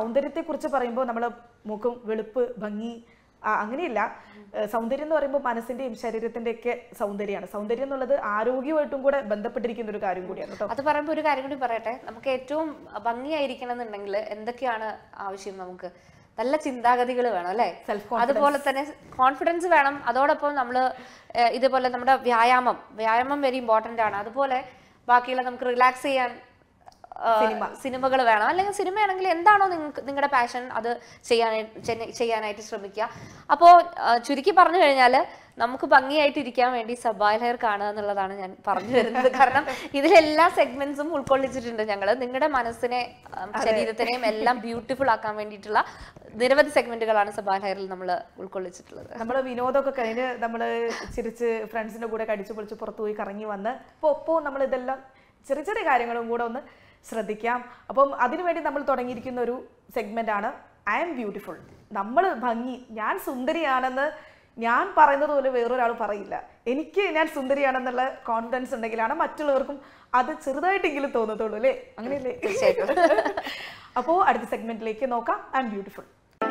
സൗന്ദര്യത്തെക്കുറിച്ച് പറയുമ്പോൾ നമ്മൾ മുഖം വെളുപ്പ് ഭംഗി ആ, അങ്ങനെയില്ല ഏഹ് സൗന്ദര്യം എന്ന് പറയുമ്പോൾ മനസ്സിന്റെയും ശരീരത്തിന്റെയും ഒക്കെ സൗന്ദര്യമാണ് സൗന്ദര്യം എന്നുള്ളത് ആരോഗ്യമായിട്ടും കൂടെ ബന്ധപ്പെട്ടിരിക്കുന്ന ഒരു കാര്യം കൂടിയാണ് കേട്ടോ അത് പറയുമ്പോൾ ഒരു കാര്യം കൂടി പറയട്ടെ നമുക്ക് ഏറ്റവും ഭംഗിയായിരിക്കണം എന്നുണ്ടെങ്കിൽ എന്തൊക്കെയാണ് ആവശ്യം നമുക്ക് നല്ല ചിന്താഗതികൾ വേണം അല്ലേ Self അതുപോലെ തന്നെ കോൺഫിഡൻസ് വേണം അതോടൊപ്പം നമ്മൾ ഇതുപോലെ നമ്മുടെ വ്യായാമം വ്യായാമം വെരി ഇമ്പോർട്ടൻ്റ് ആണ് അതുപോലെ ബാക്കിയുള്ള നമുക്ക് റിലാക്സ് ചെയ്യാൻ സിനിമകൾ വേണം അല്ലെങ്കിൽ സിനിമയാണെങ്കിൽ എന്താണോ നിങ്ങൾക്ക് നിങ്ങളുടെ പാഷൻ അത് ചെയ്യാനായിട്ട് ചെന്ന- ചെയ്യാനായിട്ട് ശ്രമിക്കുക അപ്പോൾ ചുരുക്കി പറഞ്ഞു കഴിഞ്ഞാൽ നമുക്ക് ഭംഗിയായിട്ട് ഇരിക്കാൻ വേണ്ടി സബായ് ഹെയർ കാണുക എന്നുള്ളതാണ് ഞാൻ പറഞ്ഞു വരുന്നത് കാരണം ഇതിലെല്ലാ സെഗ്മെന്റ്സും ഉൾക്കൊള്ളിച്ചിട്ടുണ്ട് ഞങ്ങൾ നിങ്ങളുടെ മനസ്സിനെ ഉം, ശരീരത്തിനെയും എല്ലാം ബ്യൂട്ടിഫുൾ ആക്കാൻ വേണ്ടിയിട്ടുള്ള നിരവധി സെഗ്മെന്റുകളാണ് സബായ് ഹെയറിൽ നമ്മൾ ഉൾക്കൊള്ളിച്ചിട്ടുള്ളത് നമ്മൾ വിനോദമൊക്കെ കഴിഞ്ഞ് നമ്മൾ ചിരിച്ച് ഫ്രണ്ട്സിന്റെ കൂടെ കടിച്ചു പൊളിച്ച് പുറത്തു പോയി കറങ്ങി വന്ന് ഇപ്പോൾ ഒപ്പം നമ്മൾ ഇതെല്ലാം ചെറിയ ചെറിയ കാര്യങ്ങളും കൂടെ ഒന്ന് ശ്രദ്ധിക്കാം അപ്പം അതിനുവേണ്ടി നമ്മൾ തുടങ്ങിയിരിക്കുന്ന ഒരു സെഗ്മെന്റ് ആണ് ഐ ആം ബ്യൂട്ടിഫുൾ നമ്മൾ ഭംഗി ഞാൻ സുന്ദരിയാണെന്ന് ഞാൻ പറയുന്നത് പോലെ വേറൊരാൾ പറയില്ല എനിക്ക് ഞാൻ സുന്ദരിയാണെന്നുള്ള കോൺഫിഡൻസ് ഉണ്ടെങ്കിലാണ് മറ്റുള്ളവർക്കും അത് ചെറുതായിട്ടെങ്കിലും തോന്നത്തുള്ളൂ അല്ലേ അങ്ങനെയല്ലേ തീർച്ചയായിട്ടും. അപ്പോൾ അടുത്ത സെഗ്മെന്റിലേക്ക് നോക്കാം ഐ ആം ബ്യൂട്ടിഫുൾ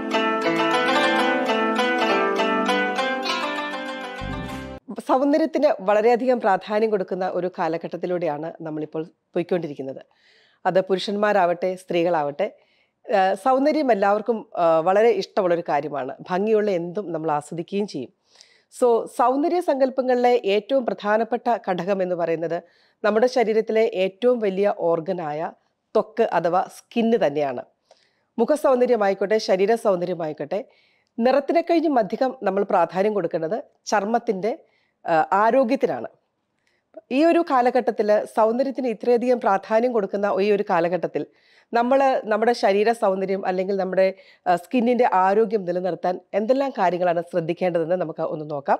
സൗന്ദര്യത്തിന് വളരെയധികം പ്രാധാന്യം കൊടുക്കുന്ന ഒരു കാലഘട്ടത്തിലൂടെയാണ് നമ്മളിപ്പോൾ പോയിക്കൊണ്ടിരിക്കുന്നത് അത് പുരുഷന്മാരാവട്ടെ സ്ത്രീകളാവട്ടെ ആ, സൗന്ദര്യം എല്ലാവർക്കും ആ, വളരെ ഇഷ്ടമുള്ളൊരു കാര്യമാണ് ഭംഗിയുള്ള എന്തും നമ്മൾ ആസ്വദിക്കുകയും ചെയ്യും സോ സൗന്ദര്യ സങ്കല്പങ്ങളിലെ ഏറ്റവും പ്രധാനപ്പെട്ട ഘടകം എന്ന് പറയുന്നത് നമ്മുടെ ശരീരത്തിലെ ഏറ്റവും വലിയ ഓർഗനായ ത്വക്ക് അഥവാ സ്കിന്ന് തന്നെയാണ് മുഖ സൗന്ദര്യമായിക്കോട്ടെ ശരീര സൗന്ദര്യമായിക്കോട്ടെ നിറത്തിനെ കഴിഞ്ഞും അധികം നമ്മൾ പ്രാധാന്യം കൊടുക്കേണ്ടത് ചർമ്മത്തിൻ്റെ ആ, ആരോഗ്യത്തിനാണ് ഈ ഒരു കാലഘട്ടത്തിൽ സൗന്ദര്യത്തിന് ഇത്രയധികം പ്രാധാന്യം കൊടുക്കുന്ന ഈ ഒരു കാലഘട്ടത്തിൽ നമ്മൾ നമ്മുടെ ശരീര സൗന്ദര്യം അല്ലെങ്കിൽ നമ്മുടെ സ്കിന്നിൻ്റെ ആരോഗ്യം നിലനിർത്താൻ എന്തെല്ലാം കാര്യങ്ങളാണ് ശ്രദ്ധിക്കേണ്ടതെന്ന് നമുക്ക് ഒന്ന് നോക്കാം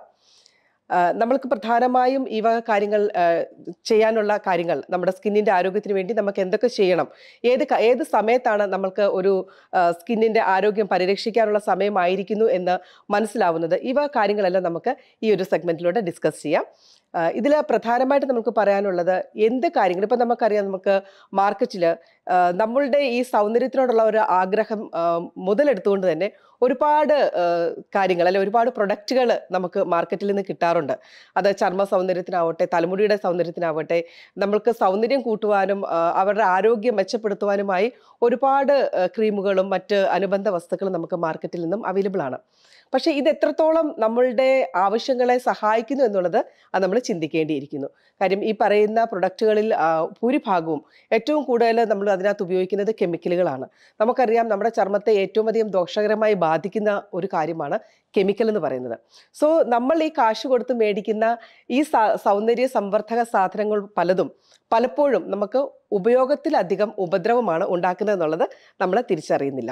ആ, നമ്മൾക്ക് പ്രധാനമായും ഈ വക കാര്യങ്ങൾ ആ, ചെയ്യാനുള്ള കാര്യങ്ങൾ നമ്മുടെ സ്കിന്നിൻ്റെ ആരോഗ്യത്തിന് വേണ്ടി നമുക്ക് എന്തൊക്കെ ചെയ്യണം ഏത് ക- ഏത് സമയത്താണ് നമ്മൾക്ക് ഒരു സ്കിന്നിൻ്റെ ആരോഗ്യം പരിരക്ഷിക്കാനുള്ള സമയമായിരിക്കുന്നു എന്ന് മനസ്സിലാവുന്നത് ഈ വക കാര്യങ്ങളെല്ലാം നമുക്ക് ഈ ഒരു സെഗ്മെന്റിലൂടെ ഡിസ്കസ് ചെയ്യാം ഇതിൽ പ്രധാനമായിട്ട് നമുക്ക് പറയാനുള്ളത് എന്ത് കാര്യങ്ങൾ ഇപ്പം നമുക്കറിയാം നമുക്ക് മാർക്കറ്റിൽ നമ്മളുടെ ഈ സൗന്ദര്യത്തിനോടുള്ള ഒരു ആഗ്രഹം ആ, മുതലെടുത്തുകൊണ്ട് തന്നെ ഒരുപാട് ആ, കാര്യങ്ങൾ അല്ലെ ഒരുപാട് പ്രൊഡക്റ്റുകൾ നമുക്ക് മാർക്കറ്റിൽ നിന്ന് കിട്ടാറുണ്ട് അത് ചർമ്മ സൗന്ദര്യത്തിനാവട്ടെ തലമുടിയുടെ സൗന്ദര്യത്തിനാവട്ടെ നമ്മൾക്ക് സൗന്ദര്യം കൂട്ടുവാനും ആ, അവരുടെ ആരോഗ്യം മെച്ചപ്പെടുത്തുവാനുമായി ഒരുപാട് ആ, ക്രീമുകളും മറ്റ് അനുബന്ധ വസ്തുക്കളും നമുക്ക് മാർക്കറ്റിൽ നിന്നും അവൈലബിൾ ആണ് പക്ഷേ ഇത് എത്രത്തോളം നമ്മളുടെ ആവശ്യങ്ങളെ സഹായിക്കുന്നു എന്നുള്ളത് അത് നമ്മൾ ചിന്തിക്കേണ്ടിയിരിക്കുന്നു കാര്യം ഈ പറയുന്ന പ്രൊഡക്റ്റുകളിൽ ആ, ഭൂരിഭാഗവും ഏറ്റവും കൂടുതൽ നമ്മൾ അതിനകത്ത് ഉപയോഗിക്കുന്നത് കെമിക്കലുകളാണ് നമുക്കറിയാം നമ്മുടെ ചർമ്മത്തെ ഏറ്റവും അധികം ദോഷകരമായി ബാധിക്കുന്ന ഒരു കാര്യമാണ് കെമിക്കൽ എന്ന് പറയുന്നത് സോ നമ്മൾ ഈ കാശ് കൊടുത്ത് മേടിക്കുന്ന ഈ സ- സൗന്ദര്യ സംവർദ്ധക സാധനങ്ങൾ പലതും പലപ്പോഴും നമുക്ക് ഉപയോഗത്തിലധികം ഉപദ്രവമാണ് ഉണ്ടാക്കുന്നത് എന്നുള്ളത് നമ്മൾ തിരിച്ചറിയുന്നില്ല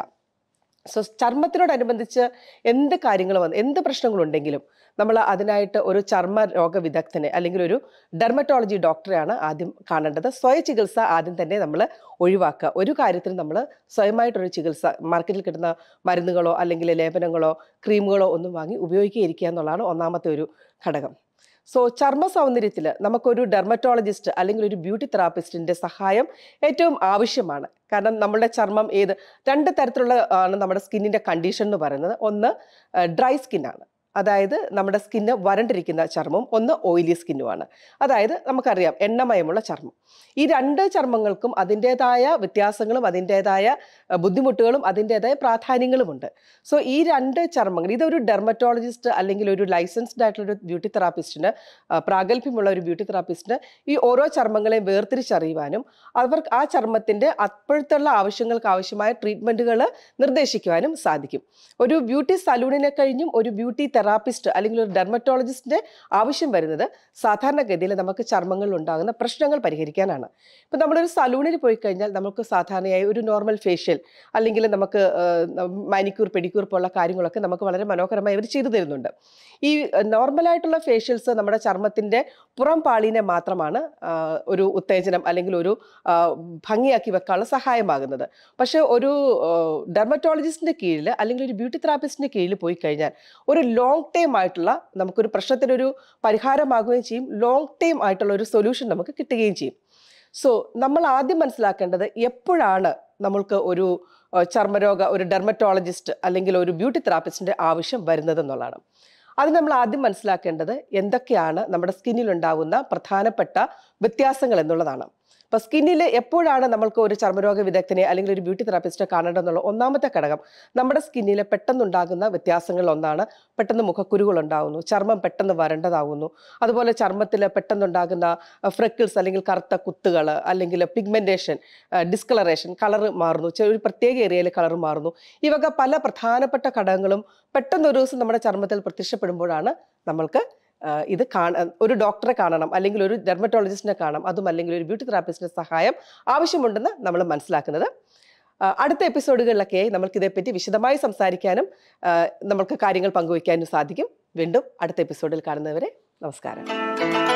സോ ചർമ്മത്തിനോടനുബന്ധിച്ച് എന്ത് കാര്യങ്ങൾ വന്ന് എന്ത് പ്രശ്നങ്ങളുണ്ടെങ്കിലും നമ്മൾ അതിനായിട്ട് ഒരു ചർമ്മ രോഗ വിദഗ്ധനെ അല്ലെങ്കിൽ ഒരു ഡെർമറ്റോളജി ഡോക്ടറെയാണ് ആദ്യം കാണേണ്ടത് സ്വയ ചികിത്സ ആദ്യം തന്നെ നമ്മൾ ഒഴിവാക്കുക ഒരു കാര്യത്തിനും നമ്മൾ സ്വയമായിട്ടൊരു ചികിത്സ മാർക്കറ്റിൽ കിട്ടുന്ന മരുന്നുകളോ അല്ലെങ്കിൽ ലേപനങ്ങളോ ക്രീമുകളോ ഒന്നും വാങ്ങി ഉപയോഗിക്കാതിരിക്കുക എന്നുള്ളതാണ് ഒന്നാമത്തെ ഒരു ഘടകം സോ ചർമ്മ സൗന്ദര്യത്തിൽ നമുക്കൊരു ഡെർമറ്റോളജിസ്റ്റ് അല്ലെങ്കിൽ ഒരു ബ്യൂട്ടി തെറാപ്പിസ്റ്റിന്റെ സഹായം ഏറ്റവും ആവശ്യമാണ് കാരണം നമ്മുടെ ചർമ്മം ഏത് രണ്ട് തരത്തിലുള്ള ആണ് നമ്മുടെ സ്കിന്നിന്റെ കണ്ടീഷൻ എന്ന് പറയുന്നത് ഒന്ന് ഡ്രൈ സ്കിന്നാണ് അതായത് നമ്മുടെ സ്കിന്ന് വരണ്ടിരിക്കുന്ന ചർമ്മവും ഒന്ന് ഓയിലി സ്കിന്നുമാണ് അതായത് നമുക്കറിയാം എണ്ണമയമുള്ള ചർമ്മം ഈ രണ്ട് ചർമ്മങ്ങൾക്കും അതിൻ്റെതായ വ്യത്യാസങ്ങളും അതിൻ്റെതായ അഹ്, ബുദ്ധിമുട്ടുകളും അതിൻ്റെതായ പ്രാധാന്യങ്ങളുമുണ്ട് സോ ഈ രണ്ട് ചർമ്മങ്ങൾ ഇതൊരു ഡെർമറ്റോളജിസ്റ്റ് അല്ലെങ്കിൽ ഒരു ലൈസൻസ്ഡ് ആയിട്ടുള്ള ഒരു ബ്യൂട്ടി തെറാപ്പിസ്റ്റിന് ആ, പ്രാഗൽഭ്യമുള്ള ഒരു ബ്യൂട്ടി തെറാപ്പിസ്റ്റിന് ഈ ഓരോ ചർമ്മങ്ങളെയും വേർതിരിച്ചറിയുവാനും അവർക്ക് ആ ചർമ്മത്തിൻ്റെ അപ്പോഴത്തുള്ള ആവശ്യങ്ങൾക്ക് ആവശ്യമായ ട്രീറ്റ്മെൻറ്റുകൾ നിർദ്ദേശിക്കുവാനും സാധിക്കും ഒരു ബ്യൂട്ടി സലൂണിനെ കഴിഞ്ഞും ഒരു ബ്യൂട്ടി തെറാപ്പിസ്റ്റ് അല്ലെങ്കിൽ ഒരു ഡെർമറ്റോളജിസ്റ്റിൻ്റെ ആവശ്യം വരുന്നത് സാധാരണഗതിയിൽ നമുക്ക് ചർമ്മങ്ങളിൽ ഉണ്ടാകുന്ന പ്രശ്നങ്ങൾ പരിഹരിക്കാനാണ് ഇപ്പം നമ്മളൊരു സലൂണിൽ പോയി കഴിഞ്ഞാൽ നമുക്ക് സാധാരണയായി ഒരു നോർമൽ ഫേഷ്യൽ അല്ലെങ്കിൽ നമുക്ക് മാനിക്യൂർ പെഡിക്യൂർ പോലുള്ള കാര്യങ്ങളൊക്കെ നമുക്ക് വളരെ മനോഹരമായി അവർ ചെയ്തു തരുന്നുണ്ട് ഈ നോർമലായിട്ടുള്ള ഫേഷ്യൽസ് നമ്മുടെ ചർമ്മത്തിൻ്റെ പുറം പാളിനെ മാത്രമാണ് ആ, ഒരു ഉത്തേജനം അല്ലെങ്കിൽ ഒരു ആ, ഭംഗിയാക്കി വെക്കാനുള്ള സഹായമാകുന്നത് പക്ഷേ ഒരു ഡെർമറ്റോളജിസ്റ്റിൻ്റെ കീഴിൽ അല്ലെങ്കിൽ ഒരു ബ്യൂട്ടി തെറാപ്പിസ്റ്റിൻ്റെ കീഴിൽ പോയി കഴിഞ്ഞാൽ ഒരു ലോങ് ടൈം ആയിട്ടുള്ള നമുക്കൊരു പ്രശ്നത്തിനൊരു പരിഹാരമാകുകയും ചെയ്യും ലോങ് ടൈം ആയിട്ടുള്ള ഒരു സൊല്യൂഷൻ നമുക്ക് കിട്ടുകയും ചെയ്യും സോ നമ്മൾ ആദ്യം മനസ്സിലാക്കേണ്ടത് എപ്പോഴാണ് നമ്മൾക്ക് ഒരു ഏഹ് ചർമ്മരോഗ ഒരു ഡെർമറ്റോളജിസ്റ്റ് അല്ലെങ്കിൽ ഒരു ബ്യൂട്ടി തെറാപ്പിസ്റ്റിന്റെ ആവശ്യം വരുന്നത് എന്നുള്ളതാണ് അത് നമ്മൾ ആദ്യം മനസ്സിലാക്കേണ്ടത് എന്തൊക്കെയാണ് നമ്മുടെ സ്കിന്നിൽ ഉണ്ടാകുന്ന പ്രധാനപ്പെട്ട വ്യത്യാസങ്ങൾ എന്നുള്ളതാണ് അപ്പൊ സ്കിന്നിൽ എപ്പോഴാണ് നമ്മൾക്ക് ഒരു ചർമ്മരോഗ വിദഗ്ധനെ അല്ലെങ്കിൽ ഒരു ബ്യൂട്ടി തെറാപ്പിസ്റ്റിനെ കാണേണ്ടതെന്നുള്ള ഒന്നാമത്തെ ഘടകം നമ്മുടെ സ്കിന്നിൽ പെട്ടെന്നുണ്ടാകുന്ന വ്യത്യാസങ്ങളിൽ ഒന്നാണ് പെട്ടെന്ന് മുഖക്കുരുകൾ ഉണ്ടാകുന്നു ചർമ്മം പെട്ടെന്ന് വരണ്ടതാകുന്നു അതുപോലെ ചർമ്മത്തിൽ പെട്ടെന്നുണ്ടാകുന്ന ഫ്രെക്കിൾസ് അല്ലെങ്കിൽ കറുത്ത കുത്തുകൾ അല്ലെങ്കിൽ പിഗ്മെന്റേഷൻ ഡിസ്കളറേഷൻ കളർ മാറുന്നു ചെ- ഒരു പ്രത്യേക ഏരിയയിൽ കളർ മാറുന്നു ഈ വക പല പ്രധാനപ്പെട്ട ഘടകങ്ങളും പെട്ടെന്ന് ഒരു ദിവസം നമ്മുടെ ചർമ്മത്തിൽ പ്രത്യക്ഷപ്പെടുമ്പോഴാണ് നമ്മൾക്ക് ആ, ഇത് കാണ ഒരു ഡോക്ടറെ കാണണം അല്ലെങ്കിൽ ഒരു ഡെർമറ്റോളജിസ്റ്റിനെ കാണണം അതും അല്ലെങ്കിൽ ഒരു ബ്യൂട്ടി തെറാപ്പിസ്റ്റിന്റെ സഹായം ആവശ്യമുണ്ടെന്ന് നമ്മൾ മനസ്സിലാക്കുന്നത് ആ, അടുത്ത എപ്പിസോഡുകളിലൊക്കെയായി നമുക്ക് ഇതേപ്പറ്റി വിശദമായി സംസാരിക്കാനും ആ, നമുക്ക് കാര്യങ്ങൾ പങ്കുവയ്ക്കാനും സാധിക്കും വീണ്ടും അടുത്ത എപ്പിസോഡിൽ കാണുന്നവരെ നമസ്കാരം